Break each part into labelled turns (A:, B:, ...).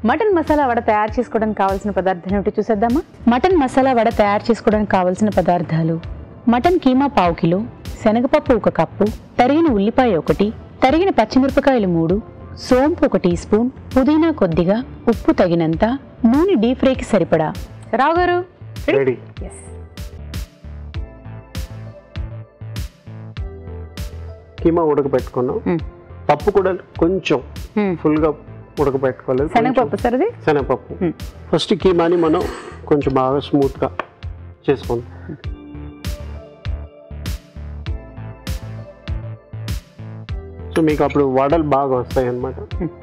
A: Mutton masala vada తయారు చేసుకోవడానికి కావాల్సిన పదార్థాలు ఏమిటి చూసేద్దామా మటన్ మసాలా వడ తయారు చేసుకోవడానికి కావాల్సిన పదార్థాలు మటన్ కీమా పావు కిలో శనగపప్పు ఒక కప్పు తరిగిన ఉల్లిపాయ ఒకటి తరిగిన పచ్చిమిరపకాయలు మూడు సోంపు ఒక టీ స్పూన్ పుదీనా కొద్దిగా ఉప్పు తగినంత నూనె డీప్ ఫ్రైకి సరిపడా రావు గారు
B: రెడీ కీమా ఉడకబెట్టుకున్నాం పప్పు కూడా కొంచెం ఫుల్గా ఉడకబెట్టుకోలేదు
A: శనగపప్పు సార్ అది
B: శనగపప్పు
A: మ్మ్.
B: ఫస్ట్ కీమాని మనం కొంచెం బాగా స్మూత్గా చేసుకుందాం సో మీకు అప్పుడు వడలు బాగా వస్తాయి అన్నమాట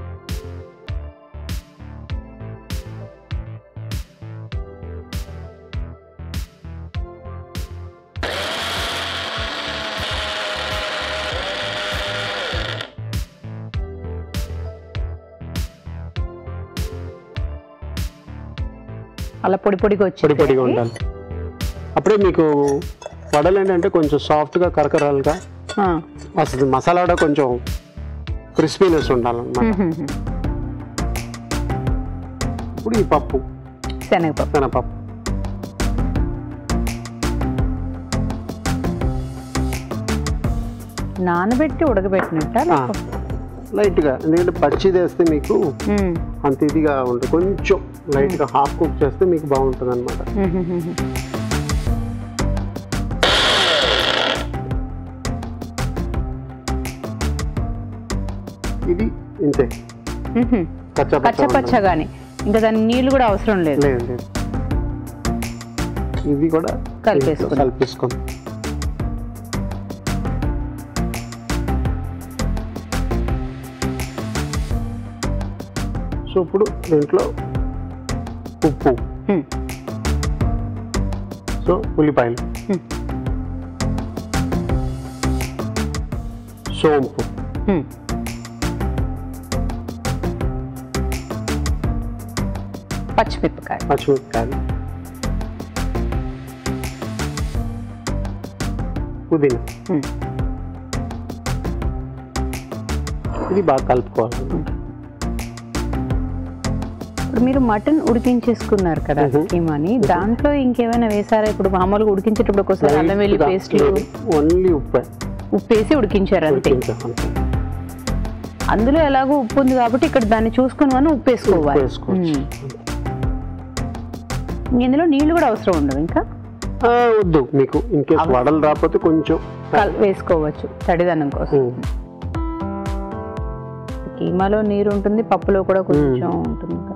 A: అలా పొడి పొడిగా
B: పొడి
A: వచ్చి
B: పొడిగా ఉండాలి అప్పుడే మీకు వడలు ఏంటంటే కొంచెం సాఫ్ట్గా కరకరాలుగా అసలు మసాలా కూడా కొంచెం క్రిస్పీనెస్ ఉండాలన్నమాట ఇప్పుడు ఈ పప్పు
A: శనగపప్పు
B: శనగపప్పు
A: నానబెట్టి ఉడకబెట్టినట్ట
B: ఆ, లైట్గా ఎందుకంటే పచ్చిది వేస్తే మీకు
A: మ్మ్.
B: అంత ఇదిగా ఉంటుంది కొంచెం లైట్గా హాఫ్ కుక్ చేస్తే మీకు బాగుంటుంది అనమాట
A: మ్మ్.
B: ఇది ఇంతే
A: మ్మ్.
B: కచ్చా
A: పచ్చ పచ్చగానే ఇంకా దాని నీళ్లు కూడా అవసరం లేదు
B: లేదు లేదు ఇది కూడా
A: కలిపేసుకుందాం.
B: కలిపేసుకుందాం సో ఇప్పుడు దీంట్లో ఉప్పు
A: మ్మ్.
B: సో ఉల్లిపాయలు
A: మ్మ్.
B: సోంపు
A: మ్మ్. పచ్చిమిరపకాయ
B: పచ్చిమిరపకాయలు పుదీనా
A: మ్మ్.
B: ఇది బాగా కలుపుకోవాలి
A: ఇప్పుడు మీరు మటన్ ఉడికించేసుకున్నారు కదా
B: మ్మ్.
A: కీమాని దాంట్లో ఇంకేమైనా వేసారా ఇప్పుడు మామూలుగా ఉడికించేటప్పుడు ఒకసారి అల్లం వెల్లి పేస్ట్లు
B: ఓన్లీ ఉప్పే
A: ఉప్పు వేసి ఉడికించారు అంతే
B: ఉడికించాం అంతే.
A: అందులో ఎలాగో ఉప్పు ఉంది కాబట్టి ఇక్కడ దాన్ని చూసుకుని మనం ఉప్పు
B: ఉప్పు
A: వేసుకోవాలి
B: వేసుకోవచ్చు
A: మ్మ్. ఇందులో నీళ్లు కూడా అవసరం ఉండవు ఇంకా
B: ఆ, వద్దు మీకు ఇన్ కేస్ వడలు రాకపోతే కొంచెం
A: కల్- వేసుకోవచ్చు తడిదనం కోసం
B: ఉమ్.
A: కీమాలో నీరు ఉంటుంది పప్పులో కూడా కొంచెం ఉంటుంది కదా.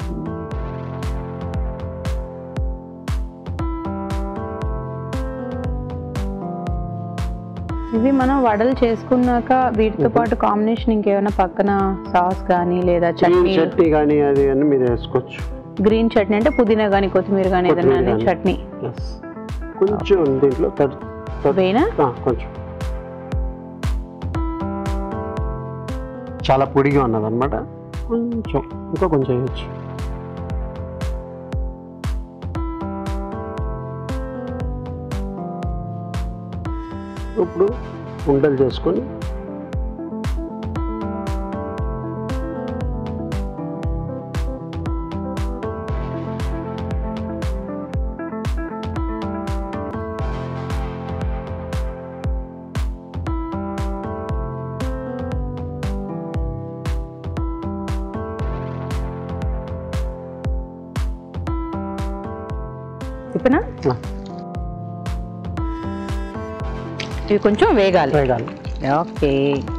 A: ఇవి మనం వడలు చేసుకున్నాక వీటితో పాటు కాంబినేషన్ ఇంకేమైనా పక్కన సాస్ కానీ లేదా
B: గ్రీన్
A: చట్నీ
B: చట్నీ కానీ అది అని మీరు వేసుకోవచ్చు
A: గ్రీన్ చట్నీ అంటే పుదీనా కానీ కొత్తిమీర కానీ ఏదైనా
B: కొత్తిమీర
A: అని
B: గానీ.
A: చట్నీ
B: ఎస్ కొంచెం దీంట్లో తడి తడి-
A: వేనా
B: ఆ, కొంచెం చాలా పొడిగా ఉన్నది అనమాట కొంచెం ఇంకా కొంచెం వేయచ్చు ఇప్పుడు ఉండలు చేసుకొని
A: చెప్పనా
B: ఆ,
A: ఇవి కొంచెం వేగాలి
B: వేగాలి
A: ఓకే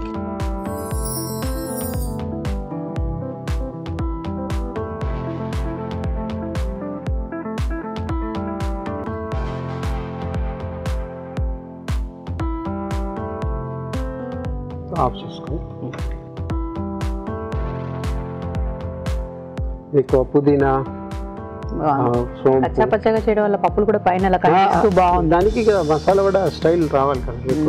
B: ఆఫ్ చేసుకొని మీకు పుదీనా ఆ, సోంపు
A: పచ్చా పచ్చగా చేయడం వల్ల పప్పులు కూడా పైన అలా కనిపిస్తూ బాగుంది
B: దానికి ఇక మసాలా కూడా స్టైల్ రావాలి కదా మీకు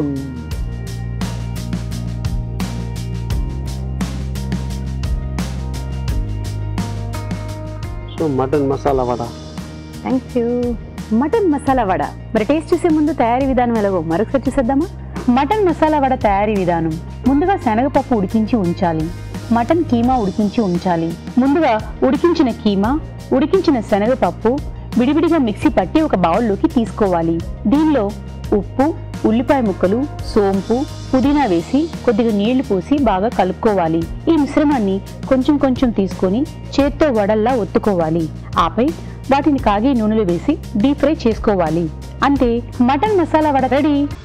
B: so mutton masala vada
A: thank you mutton masala vada మరి టేస్ట్ చేసే ముందు తయారీ విధానం ఎలాగో మరొకసారి చూసేద్దామా మటన్ మసాలా వడ తయారీ విధానం ముందుగా శనగపప్పు ఉడికించి ఉంచాలి మటన్ కీమా ఉడికించి ఉంచాలి ముందుగా ఉడికించిన కీమా ఉడికించిన శనగపప్పు విడివిడిగా మిక్సీ పట్టి ఒక బౌల్లోకి తీసుకోవాలి దీనిలో ఉప్పు ఉల్లిపాయ ముక్కలు సోంపు పుదీనా వేసి కొద్దిగా నీళ్లు పోసి బాగా కలుపుకోవాలి ఈ మిశ్రమాన్ని కొంచెం కొంచెం తీసుకొని చేత్తో వడల్లా ఒత్తుకోవాలి ఆపై వాటిని కాగే నూనెలో వేసి డీప్ ఫ్రై చేసుకోవాలి అంతే మటన్ మసాలా వడ రెడీ